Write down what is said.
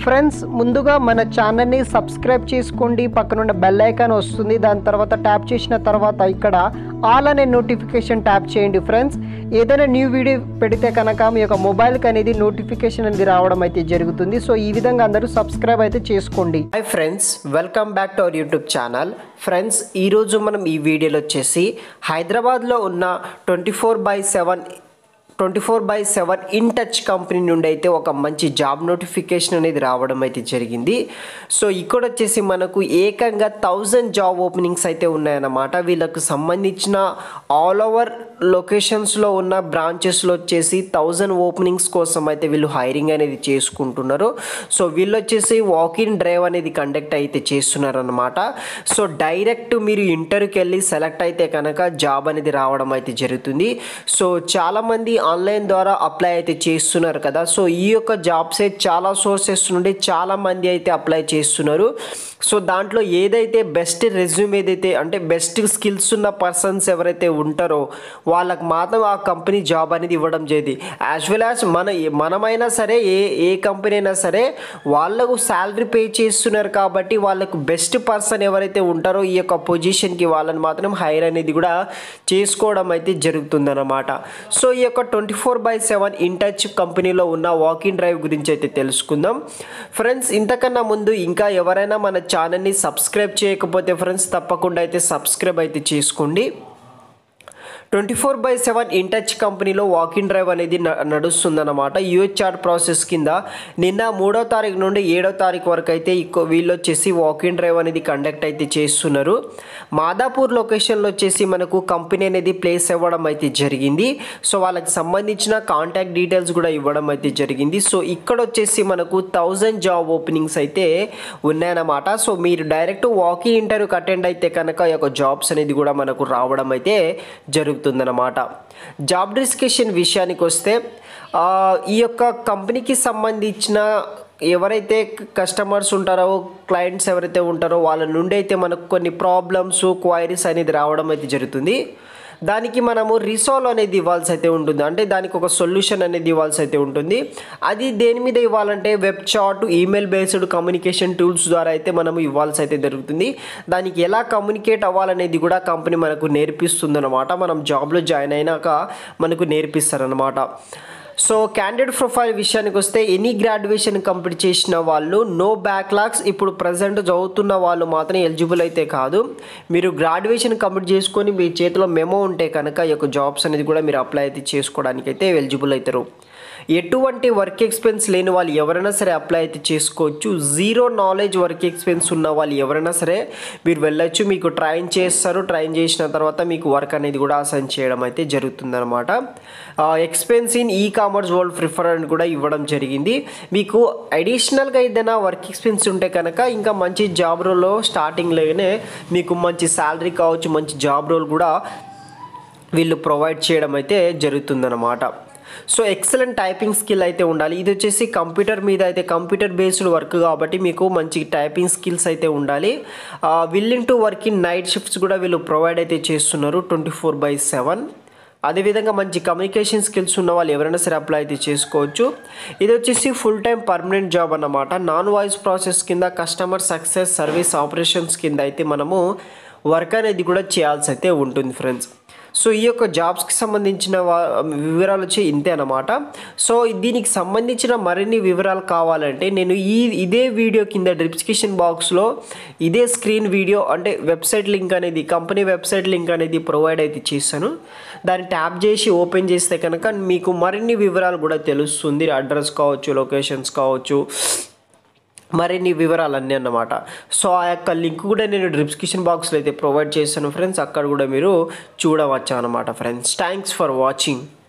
friends ముందుగా మన ఛానల్ని సబ్స్క్రైబ్ చేసుకోండి పక్కనున్న బెల్ ఐకాన్ వస్తుంది దాని తర్వాత ట్యాప్ చేసిన తర్వాత ఇక్కడ ఆల్ అనే నోటిఫికేషన్ ట్యాప్ చేయండి ఫ్రెండ్స్ ఏదైనా న్యూ వీడియో పెడితే కనుక మీ యొక్క మొబైల్కి అనేది నోటిఫికేషన్ అనేది రావడం అయితే జరుగుతుంది సో ఈ విధంగా అందరూ సబ్స్క్రైబ్ అయితే చేసుకోండి hi friends welcome back to our YouTube channel friends ఈరోజు మనం ఈ వీడియోలో వచ్చేసి హైదరాబాద్లో ఉన్న twenty four by seven twenty four by seven in touch company నుండి అయితే ఒక మంచి జాబ్ నోటిఫికేషన్ అనేది రావడం అయితే జరిగింది సో ఇక్కడ వచ్చేసి మనకు ఏకంగా థౌజండ్ జాబ్ ఓపెనింగ్స్ అయితే ఉన్నాయన్నమాట వీళ్ళకు సంబంధించిన ఆల్ ఓవర్ లొకేషన్స్లో ఉన్న బ్రాంచెస్లో వచ్చేసి థౌజండ్ ఓపెనింగ్స్ కోసం అయితే వీళ్ళు హైరింగ్ అనేది చేసుకుంటున్నారు సో వీళ్ళు వచ్చేసి వాక్ ఇన్ డ్రైవ్ అనేది కండక్ట్ అయితే చేస్తున్నారు అనమాట సో డైరెక్ట్ మీరు ఇంటర్వ్యూకి వెళ్ళి సెలెక్ట్ అయితే కనుక జాబ్ అనేది రావడం అయితే జరుగుతుంది సో చాలామంది ఆన్లైన్ ద్వారా అప్లై అయితే చేస్తున్నారు కదా సో ఈ యొక్క జాబ్స్ అయితే చాలా సోర్సెస్ నుండి చాలామంది అయితే అప్లై చేస్తున్నారు సో దాంట్లో ఏదైతే బెస్ట్ రెజ్యూమ్ ఏదైతే అంటే బెస్ట్ స్కిల్స్ ఉన్న పర్సన్స్ ఎవరైతే ఉంటారో వాళ్ళకి మాత్రం ఆ కంపెనీ జాబ్ అనేది ఇవ్వడం జరిగింది యాజ్ వెల్ యాజ్ మన మనమైనా సరే ఏ ఏ కంపెనీ అయినా సరే వాళ్ళకు శాలరీ పే చేస్తున్నారు కాబట్టి వాళ్ళకు బెస్ట్ పర్సన్ ఎవరైతే ఉంటారో ఈ యొక్క పొజిషన్కి వాళ్ళని మాత్రం హైర్ అనేది కూడా చేసుకోవడం అయితే జరుగుతుందన్నమాట సో ఈ యొక్క twenty four by seven in touch కంపెనీలో ఉన్న వాకింగ్ డ్రైవ్ గురించి అయితే తెలుసుకుందాం ఫ్రెండ్స్ ఇంతకన్నా ముందు ఇంకా ఎవరైనా మన ఛానల్ని సబ్స్క్రైబ్ చేయకపోతే ఫ్రెండ్స్ తప్పకుండా అయితే సబ్స్క్రైబ్ అయితే చేసుకోండి twenty four by seven in touch కంపెనీలో వాకింగ్ డ్రైవ్ అనేది న- నడుస్తుందన్నమాట యూహెచ్ఆర్ ప్రాసెస్ కింద నిన్న మూడో తారీఖు నుండి ఏడో తారీఖు వరకు అయితే ఇక వీళ్ళు వచ్చేసి వాకింగ్ డ్రైవ్ అనేది కండక్ట్ అయితే చేస్తున్నారు మాదాపూర్ లొకేషన్లో వచ్చేసి మనకు కంపెనీ అనేది ప్లేస్ అవ్వడం అయితే జరిగింది సో వాళ్ళకి సంబంధించిన కాంటాక్ట్ డీటెయిల్స్ కూడా ఇవ్వడం అయితే జరిగింది సో ఇక్కడ వచ్చేసి మనకు థౌజండ్ జాబ్ ఓపెనింగ్స్ అయితే ఉన్నాయన్నమాట సో మీరు డైరెక్ట్ వాకింగ్ ఇంటర్వ్యూకి అటెండ్ అయితే కనుక ఈ యొక్క జాబ్స్ అనేది కూడా మనకు రావడం అయితే జరుగుతుందన్నమాట జాబ్ డిస్కషన్ విషయానికి వస్తే ఆ, ఈ యొక్క కంపెనీకి సంబంధించిన ఎవరైతే కస్టమర్స్ ఉంటారో క్లయింట్స్ ఎవరైతే ఉంటారో వాళ్ళ నుండి అయితే మనకు కొన్ని ప్రాబ్లమ్స్ క్వైరీస్ అనేది రావడం అయితే జరుగుతుంది దానికి మనము రిసాల్వ్ అనేది ఇవ్వాల్సి అయితే ఉంటుంది అంటే దానికి ఒక సొల్యూషన్ అనేది ఇవ్వాల్సి అయితే ఉంటుంది అది దేని మీద ఇవ్వాలంటే web chat email based communication tools ద్వారా అయితే మనము ఇవ్వాల్సి అయితే జరుగుతుంది దానికి ఎలా కమ్యూనికేట్ అవ్వాలనేది కూడా కంపెనీ మనకు నేర్పిస్తుంది అనమాట మనం జాబ్లో జాయిన్ అయినాక మనకు నేర్పిస్తారనమాట సో క్యాండిడేట్ ప్రొఫైల్ విషయానికి వస్తే ఎనీ గ్రాడ్యుయేషన్ కంప్లీట్ చేసిన వాళ్ళు నో బ్యాక్లాగ్స్ ఇప్పుడు ప్రజెంట్ చదువుతున్న వాళ్ళు మాత్రం ఎలిజిబుల్ అయితే కాదు మీరు గ్రాడ్యుయేషన్ కంప్లీట్ చేసుకొని మీ చేతిలో మెమో ఉంటే కనుక ఈ యొక్క జాబ్స్ అనేది కూడా మీరు అప్లై అయితే చేసుకోవడానికి అయితే ఎలిజిబుల్ అవుతారు ఎటువంటి వర్క్ ఎక్స్పీరియన్స్ లేని వాళ్ళు ఎవరైనా సరే అప్లై అయితే చేసుకోవచ్చు జీరో నాలెడ్జ్ వర్క్ ఎక్స్పీరియన్స్ ఉన్న వాళ్ళు ఎవరైనా సరే మీరు వెళ్ళొచ్చు మీకు ట్రైన్ చేస్తారు ట్రైన్ చేసిన తర్వాత మీకు వర్క్ అనేది కూడా అసైన్ చేయడం అయితే జరుగుతుందన్నమాట expense in e-commerce world prefer అని కూడా ఇవ్వడం జరిగింది మీకు అడిషనల్గా ఏదైనా వర్క్ ఎక్స్పీరియన్స్ ఉంటే కనుక ఇంకా మంచి జాబ్ రోల్లో స్టార్టింగ్లోనే మీకు మంచి శాలరీ కావచ్చు మంచి జాబ్ రోల్ కూడా వీళ్ళు ప్రొవైడ్ చేయడం అయితే జరుగుతుందన్నమాట సో ఎక్సలెంట్ టైపింగ్ స్కిల్ అయితే ఉండాలి ఇది వచ్చేసి కంప్యూటర్ మీద అయితే కంప్యూటర్ బేస్డ్ వర్క్ కాబట్టి మీకు మంచి టైపింగ్ స్కిల్స్ అయితే ఉండాలి willing to work in night shifts కూడా వీళ్ళు ప్రొవైడ్ అయితే చేస్తున్నారు ట్వంటీ ఫోర్ బై సెవెన్ అదేవిధంగా మంచి కమ్యూనికేషన్ స్కిల్స్ ఉన్న వాళ్ళు ఎవరైనా సరే అప్లై అయితే చేసుకోవచ్చు ఇది వచ్చేసి ఫుల్ టైం పర్మనెంట్ జాబ్ అన్నమాట నాన్ వాయిస్ ప్రాసెస్ కింద కస్టమర్ సక్సెస్ సర్వీస్ ఆపరేషన్స్ కింద అయితే మనము వర్క్ అనేది కూడా చేయాల్సి అయితే ఉంటుంది ఫ్రెండ్స్ సో ఈ యొక్క జాబ్స్కి సంబంధించిన వా- వివరాలు వచ్చి ఇంతే అన్నమాట సో దీనికి సంబంధించిన మరిన్ని వివరాలు కావాలంటే నేను ఈ ఇదే వీడియో కింద డిస్క్రిప్షన్ బాక్స్లో ఇదే స్క్రీన్ వీడియో అంటే వెబ్సైట్ లింక్ అనేది కంపెనీ వెబ్సైట్ లింక్ అనేది ప్రొవైడ్ అయితే చేశాను దాన్ని ట్యాప్ చేసి ఓపెన్ చేస్తే కనుక మీకు మరిన్ని వివరాలు కూడా తెలుస్తుంది అడ్రస్ కావచ్చు లొకేషన్స్ కావచ్చు మరిన్ని వివరాలన్నీ అన్నమాట సో ఆ యొక్క లింక్ కూడా నేను డిస్క్రిప్షన్ బాక్స్లో అయితే ప్రొవైడ్ చేశాను ఫ్రెండ్స్ అక్కడ కూడా మీరు చూడవచ్చు అనమాట ఫ్రెండ్స్ థ్యాంక్స్ ఫర్ వాచింగ్